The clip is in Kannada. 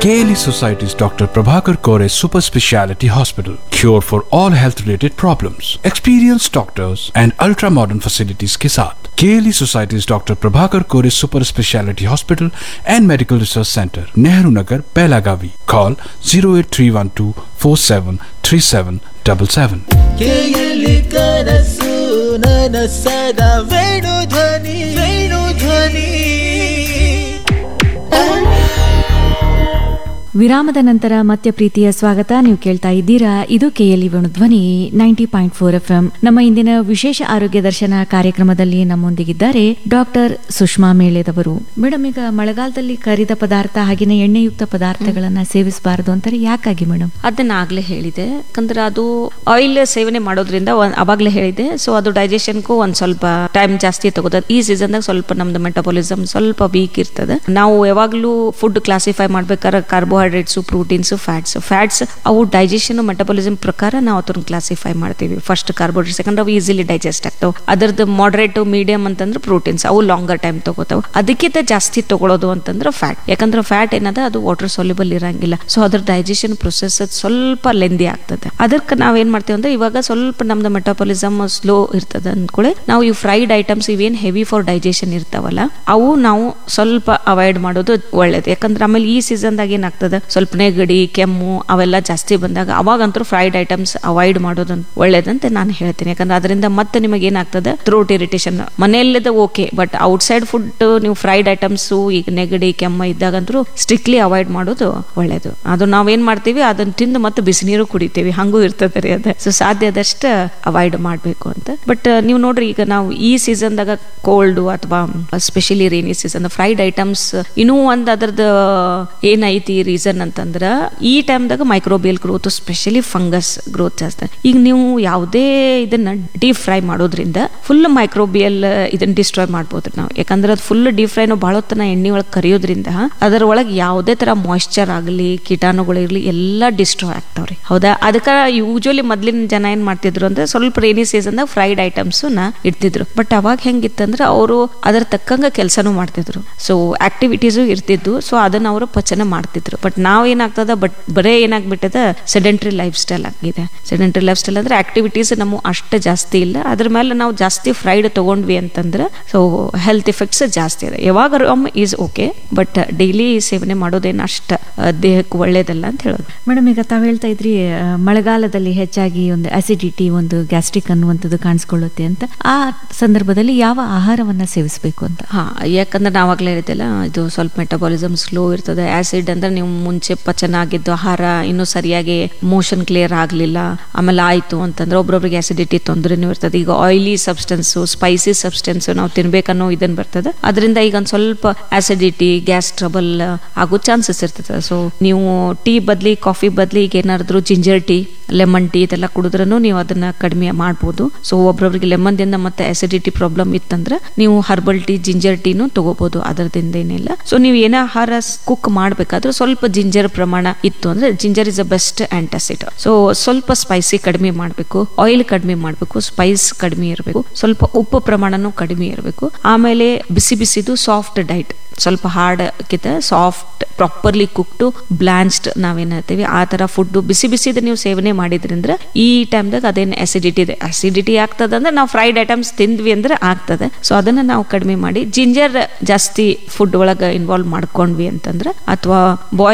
KLE Society's Dr. Prabhakar Kore Super Speciality Hospital. Cure for all health related problems. Experienced doctors and ultra modern facilities के साथ KLE Society's Dr. Prabhakar Kore Super Speciality Hospital and Medical Research Center, Nehru Nagar, Pelagavi. Call 08312 473777. ಕೇಯಲಿ ಕನಸು ನನಸದ ವೇಣು ಧ್ವನಿ ವೇಣು ಧ್ವನಿ ವಿರಾಮದ ನಂತರ ಮತ್ತೆ ಪ್ರೀತಿಯ ಸ್ವಾಗತ ನೀವು ಕೇಳ್ತಾ ಇದ್ದೀರಾ ಇದು KLE Dhwani ninety point four F M ನಮ್ಮ ಇಂದಿನ ವಿಶೇಷ ಆರೋಗ್ಯ ದರ್ಶನ ಕಾರ್ಯಕ್ರಮದಲ್ಲಿ ನಮ್ಮೊಂದಿಗಿದ್ದಾರೆ ಡಾಕ್ಟರ್ ಸುಷ್ಮಾ ಮೇಳೆದವರು ಮೇಡಮ್ ಈಗ ಮಳೆಗಾಲದಲ್ಲಿ ಕರಿದ ಪದಾರ್ಥ ಹಾಗೆಯೇ ಎಣ್ಣೆಯುಕ್ತ ಪದಾರ್ಥಗಳನ್ನ ಸೇವಿಸಬಾರದು ಅಂತಾರೆ ಯಾಕಾಗಿ ಮೇಡಮ್ ಅದನ್ನ ಆಗ್ಲೇ ಹೇಳಿದೆ ಯಾಕಂದ್ರೆ ಅದು ಆಯಿಲ್ ಸೇವನೆ ಮಾಡೋದ್ರಿಂದ ಒಂದ್- ಅವಾಗ್ಲೇ ಹೇಳಿದೆ ಸೊ ಅದು ಡೈಜೆಷನ್ಗೂ ಒಂದ್ ಸ್ವಲ್ಪ ಟೈಮ್ ಜಾಸ್ತಿ ತಗೋತದೆ ಈ ಸೀಸನ್ದಾಗ ಸ್ವಲ್ಪ ನಮ್ದು ಮೆಟಬಾಲಿಸಮ್ ಸ್ವಲ್ಪ ವೀಕ್ ಇರ್ತದೆ ನಾವು ಯಾವಾಗ್ಲೂ ಫುಡ್ ಕ್ಲಾಸಿಫೈ ಮಾಡ್ಬೇಕಾದ್ರೆ ಕಾರ್ಬೋಹೈಡ್ರೇಟ್ಸ್ ಪ್ರೋಟೀನ್ಸ್ ಫ್ಯಾಟ್ಸ್ ಫ್ಯಾಟ್ಸ್ ಅವು ಡೈಜೆಷನ್ ಮೆಟಬಾಲಿಸಮ್ ಪ್ರಕಾರ ನಾವು ಅದನ್ನ ಕ್ಲಾಸಿಫೈ ಮಾಡ್ತೀವಿ ಫಸ್ಟ್ ಕಾರ್ಬೋಹೈಡ್ರೇಟ್ಸ್ ಯಾಕಂದ್ರೆ ಅವು ಈಸಿಲಿ ಡೈಜೆಸ್ಟ್ ಆಗ್ತಾವೆ ಅದರದ್ದು ಮಾಡ್ರೇಟ್ ಮೀಡಿಯಂ ಅಂತಂದ್ರೆ ಪ್ರೋಟೀನ್ಸ್ ಅವು ಲಾಂಗರ್ ಟೈಮ್ ತಗೋತಾವೆ ಅದಕ್ಕಿಂತ ಜಾಸ್ತಿ ತಗೊಳ್ಳೋದು ಅಂತಂದ್ರೆ ಫ್ಯಾಟ್ ಯಾಕಂದ್ರೆ ಫ್ಯಾಟ್ ಏನದ ಅದು ವಾಟರ್ ಸಾಲ್ಯುಬಲ್ ಇರಂಗಿಲ್ಲ ಸೊ ಅದ್ರ ಡೈಜೆಷನ್ ಪ್ರೊಸೆಸ್ ಸ್ವಲ್ಪ ಲೆಂದಿ ಆಗ್ತದೆ ಅದಕ್ಕೆ ನಾವೇನ್ ಮಾಡ್ತೇವೆ ಅಂದ್ರೆ ಇವಾಗ ಸ್ವಲ್ಪ ನಮ್ದು ಮೆಟಾಬಾಲಿಸಮ್ ಸ್ಲೋ ಇರ್ತದೆ ಅಂದ್ಕೊಳ್ಳಿ ನಾವು ಈ ಫ್ರೈಡ್ ಐಟಮ್ಸ್ ಇವೇನ್ ಹೆವಿ ಫಾರ್ ಡೈಜೆಷನ್ ಇರ್ತಾವಲ್ಲ ಅವು ನಾವು ಸ್ವಲ್ಪ ಅವಾಯ್ಡ್ ಮಾಡೋದು ಒಳ್ಳೇದು ಯಾಕಂದ್ರೆ ಆಮೇಲೆ ಈ ಸೀಸನ್ದಾಗ ಏನಾಗ್ತದೆ ಸ್ವಲ್ಪ ನೆಗಡಿ ಕೆಮ್ಮು ಅವೆಲ್ಲ ಜಾಸ್ತಿ ಬಂದಾಗ ಅವಾಗಂತೂ ಫ್ರೈಡ್ ಐಟಮ್ಸ್ ಅವಾಯ್ಡ್ ಮಾಡೋದು ಒಳ್ಳೇದಂತ ನಾನು ಹೇಳ್ತೀನಿ ಯಾಕಂದ್ರೆ ಅದರಿಂದ ಮತ್ತೆ ನಿಮಗೆ ಏನಾಗ್ತದೆ ಥ್ರೋಟ್ ಇರಿಟೇಷನ್ ಮನೆಯಲ್ಲದ ಓಕೆ ಬಟ್ ಔಟ್ಸೈಡ್ ಫುಡ್ ನೀವು ಫ್ರೈಡ್ ಐಟಮ್ಸ್ ಈಗ ನೆಗಡಿ ಕೆಮ್ಮ ಇದ್ದಾಗಂತೂ ಸ್ಟ್ರಿಕ್ಟ್ಲಿ ಅವಾಯ್ಡ್ ಮಾಡೋದು ಒಳ್ಳೇದು ಅದು ನಾವೇನ್ ಮಾಡ್ತೀವಿ ಅದನ್ನ ತಿಂದು ಮತ್ತೆ ಬಿಸಿನೀರು ಕುಡಿತೀವಿ ಹಂಗೂ ಇರ್ತದೆ ರೀ ಅದು ಸೊ ಸಾಧ್ಯ ಆದಷ್ಟು ಅವಾಯ್ಡ್ ಮಾಡಬೇಕು ಅಂತ ಬಟ್ ನೀವು ನೋಡ್ರಿ ಈಗ ನಾವು ಈ ಸೀಸನ್ದಾಗ ಕೋಲ್ಡ್ ಅಥವಾ specially rainy season fried items ಇನ್ನೂ ಒಂದ್ ಅದ್ರದ್ದು ಏನೈತಿ ರೀಸನ್ ಅಂತಂದ್ರ ಈ ಟೈಮ್ದಾಗ microbial growth specially fungus growth ಜಾಸ್ತಿ ಈಗ ನೀವು ಯಾವುದೇ ಇದನ್ನ ಡೀಪ್ ಫ್ರೈ ಮಾಡೋದ್ರಿಂದ ಫುಲ್ ಮೈಕ್ರೋಬಿಯಲ್ ಇದನ್ನ ಡಿಸ್ಟ್ರಾಯ್ ಮಾಡ್ಬೋದು ನಾವು ಯಾಕಂದ್ರೆ ಅದು ಫುಲ್ ಡೀಪ್ ಫ್ರೈ ನಾವು ಭಾಳ ಹೊತ್ತನ ಎಣ್ಣೆ ಒಳಗೆ ಕರಿಯೋದ್ರಿಂದ ಅದರ ಒಳಗೆ ಯಾವುದೇ ತರ ಮಾಯ್ಶ್ಚರ್ ಆಗಲಿ ಕೀಟಾಣುಗಳಿರ್ಲಿ ಎಲ್ಲ ಡಿಸ್ಟ್ರಾಯ್ ಆಗ್ತಾವ್ರಿ ಹೌದಾ ಅದಕ್ಕೆ ಯೂಶಲಿ ಮೊದ್ಲಿನ ಜನ ಏನ್ ಮಾಡ್ತಿದ್ರು ಅಂದ್ರೆ ಸ್ವಲ್ಪ ರೇನಿ ಸೀಸನ್ದಾಗ ಫ್ರೈಡ್ ಐಟಮ್ಸ್ ನ ಇಡ್ತಿದ್ರು ಬಟ್ ಅವಾಗ ಹೆಂಗಿತ್ತಂದ್ರೆ ಅವರು ಅದರ ತಕ್ಕಂಗ ಕೆಲಸನೂ ಮಾಡ್ತಿದ್ರು ಸೊ ಆಕ್ಟಿವಿಟೀಸು ಇರ್ತಿದ್ದು ಸೊ ಅದನ್ನ ಅವರು ಪಚನ ಮಾಡ್ತಿದ್ರು ಬಟ್ ನಾವ್ ಏನಾಗ್ತದ ಬಟ್ ಬರೇ ಏನಾಗ್ಬಿಟ್ಟದ ಸೆಡೆಂಟ್ರಿ ಲೈಫ್ ಸ್ಟೈಲ್ ಆಗಿದೆ ಸೆಡೆಂಟ್ರಿ ಲೈಫ್ ಸ್ಟೈಲ್ ಅಂದ್ರೆ ಆಕ್ಟಿವಿಟೀಸ್ ನಮ್ಮ ಅಷ್ಟು ಜಾಸ್ತಿ ಇಲ್ಲ ಅದ್ರ ಮೇಲೆ ನಾವು ಜಾಸ್ತಿ ಫ್ರೈಡ್ ತಗೊಂಡ್ವಿ ಅಂತಂದ್ರೆ ಸೊ ಹೆಲ್ತ್ ಎಫೆಕ್ಟ್ಸ್ ಜಾಸ್ತಿ ಇದೆ ಯಾವಾಗ ಈಸ್ ಓಕೆ ಬಟ್ ಡೈಲಿ ಸೇವನೆ ಮಾಡೋದೇನು ಅಷ್ಟ ಆ, ದೇಹಕ್ಕೆ ಒಳ್ಳೇದಲ್ಲ ಅಂತ ಹೇಳೋದು ಮೇಡಮ್ ಈಗ ತಾವು ಹೇಳ್ತಾ ಇದ್ರಿ ಆ, ಮಳೆಗಾಲದಲ್ಲಿ ಹೆಚ್ಚಾಗಿ ಒಂದು ಅಸಿಡಿಟಿ ಒಂದು ಗ್ಯಾಸ್ಟ್ರಿಕ್ ಅನ್ನುವಂಥದ್ದು ಕಾಣಿಸ್ಕೊಳ್ಳುತ್ತೆ ಅಂತ ಆ ಸಂದರ್ಭದಲ್ಲಿ ಯಾವ ಆಹಾರವನ್ನ ಸೇವಿಸಬೇಕು ಅಂತ ಹಾ ಯಾಕಂದ್ರೆ ನಾವಾಗ್ಲೇ ಹೇಳಿದ್ದೆಲ್ಲ ಇದು ಸ್ವಲ್ಪ ಮೆಟಬಾಲಿಸಮ್ ಸ್ಲೋ ಇರ್ತದೆ ಆಸಿಡ್ ಅಂದ್ರೆ ನೀವು ಮುಂಚೆ ಪಚನ ಆಗಿದ್ದು ಆಹಾರ ಇನ್ನೂ ಸರಿಯಾಗಿ ಮೋಷನ್ ಕ್ಲಿಯರ್ ಆಗಲಿಲ್ಲ ಆಮೇಲೆ ಆಯ್ತು ಅಂತಂದ್ರೆ ಒಬ್ರೊಬ್ರಿಗೆ ಆಸಿಡಿಟಿ ತೊಂದರೆನೂ ಇರ್ತದೆ ಈಗ ಆಯಿಲಿ ಸಬ್ಸ್ಟೆನ್ಸು ಸ್ಪೈಸಿ ಸಬ್ಸ್ಟೆನ್ಸ್ ನಾವು ತಿನ್ಬೇಕನ್ನೋ ಇದನ್ನ ಬರ್ತದೆ ಅದರಿಂದ ಈಗ ಒಂದು ಸ್ವಲ್ಪ ಆಸಿಡಿಟಿ ಗ್ಯಾಸ್ ಟ್ರಬಲ್ ಆಗೋ ಚಾನ್ಸಸ್ ಇರ್ತದೆ ಸೊ ನೀವು ಟೀ ಬದ್ಲಿ ಕಾಫಿ ಬದ್ಲಿ ಈಗ ಏನಾದ್ರು ಜಿಂಜರ್ ಟೀ ಲೆಮನ್ ಟೀ ಇದೆಲ್ಲ ಕುಡಿದ್ರೂ ನೀವು ಅದನ್ನ ಕಡಿಮೆ ಮಾಡ್ಬೋದು ಸೊ ಒಬ್ರೊಬ್ರಿಗೆ ಲೆಮನ್ದಿಂದ ಮತ್ತೆ ಆಸಿಡಿಟಿ ಪ್ರಾಬ್ಲಮ್ ಇತ್ತಂದ್ರೆ ನೀವು ಹರ್ಬಲ್ ಟೀ ಜಿಂಜರ್ ಟೀನು ತಗೋಬಹುದು ಅದರದಿಂದ ಏನಿಲ್ಲ ಸೊ ನೀವು ಏನೇ ಆಹಾರ ಕುಕ್ ಮಾಡ್ಬೇಕಾದ್ರೆ ಸ್ವಲ್ಪ ಜಿಂಜರ್ ಪ್ರಮಾಣ ಇತ್ತು ಅಂದ್ರೆ ginger is a best antacid so ಸ್ವಲ್ಪ ಸ್ಪೈಸಿ ಕಡಿಮೆ ಮಾಡಬೇಕು ಆಯಿಲ್ ಕಡಿಮೆ ಮಾಡಬೇಕು ಸ್ಪೈಸ್ ಕಡಿಮೆ ಇರಬೇಕು ಸ್ವಲ್ಪ ಉಪ್ಪು ಪ್ರಮಾಣನೂ ಕಡಿಮೆ ಇರಬೇಕು ಆಮೇಲೆ ಬಿಸಿ ಬಿಸಿದು ಸಾಫ್ಟ್ ಡೈಟ್ ಸ್ವಲ್ಪ ಹಾರ್ಡ್ ಕಿತ ಸಾಫ್ಟ್ ಪ್ರಾಪರ್ಲಿ ಕುಕ್ಟು ಬ್ಲಾನ್ಸ್ಡ್ ನಾವೇನ್ ಹೇಳ್ತೀವಿ ಆ ತರ ಫುಡ್ ಬಿಸಿ ಬಿಸಿದ ನೀವು ಸೇವನೆ ಮಾಡಿದ್ರಿಂದ ಈ ಟೈಮ್ದಾಗ ಅದೇನು ಅಸಿಡಿಟಿ ಇದೆ ಅಸಿಡಿಟಿ ಆಗ್ತದೆ ಅಂದ್ರೆ ನಾವು ಫ್ರೈಡ್ ಐಟಮ್ಸ್ ತಿಂದ್ವಿ ಅಂದ್ರೆ ಆಗ್ತದೆ ಸೊ ಅದನ್ನ ನಾವು ಕಡಿಮೆ ಮಾಡಿ ಜಿಂಜರ್ ಜಾಸ್ತಿ ಫುಡ್ ಒಳಗೆ ಇನ್ವಾಲ್ವ್ ಮಾಡ್ಕೊಂಡ್ವಿ ಅಂತಂದ್ರೆ ಅಥವಾ ಬಾಯ್